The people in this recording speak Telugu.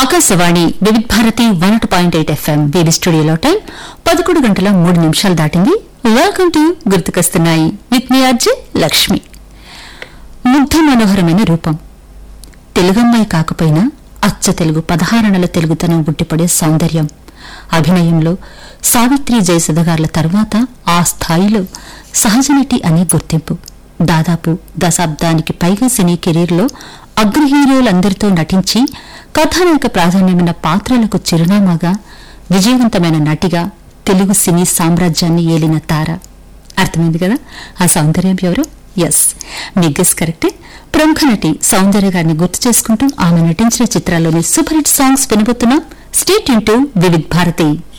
Akashvani Vividh Bharati one point eight FM వీడి స్టూడియోలో టైం పదకొండు గంటల మూడు నిమిషాలు దాటింది వెల్కమ్ టు గుర్తుకొస్తున్నాయి with me RJ Lakshmi Mugdha మనోహరమైన రూపం తెలుగమ్మాయి కాకపోయినా అచ్చ తెలుగు పదహారణల తెలుగుతనం ఉట్టిపడే సౌందర్యం అభినయంలో సావిత్రి జయసుధగార్ల తర్వాత ఆ స్థాయిలో సహజ నటి అనే గుర్తింపు దాదాపు దశాబ్దానికి పైగా సినీ కెరీర్లో అగ్ర హీరోలందరితో నటించి కథానాయక ప్రాధాన్యమైన పాత్రలకు చిరునామాగా విజయవంతమైన నటిగా తెలుగు సినీ సామ్రాజ్యాన్ని ఏలిన తార అర్థమైంది కదా ఆ సౌందర్యం ఎవరు ఎస్ మీ గెస్ కరెక్టే ప్రముఖ నటి సౌందర్య గారిని గుర్తు చేసుకుంటూ ఆమె నటించిన చిత్రాల్లోని సూపర్ హిట్ సాంగ్స్ వినబోతున్నాం స్టేట్ ఇంటూ వివిధ్ భారతి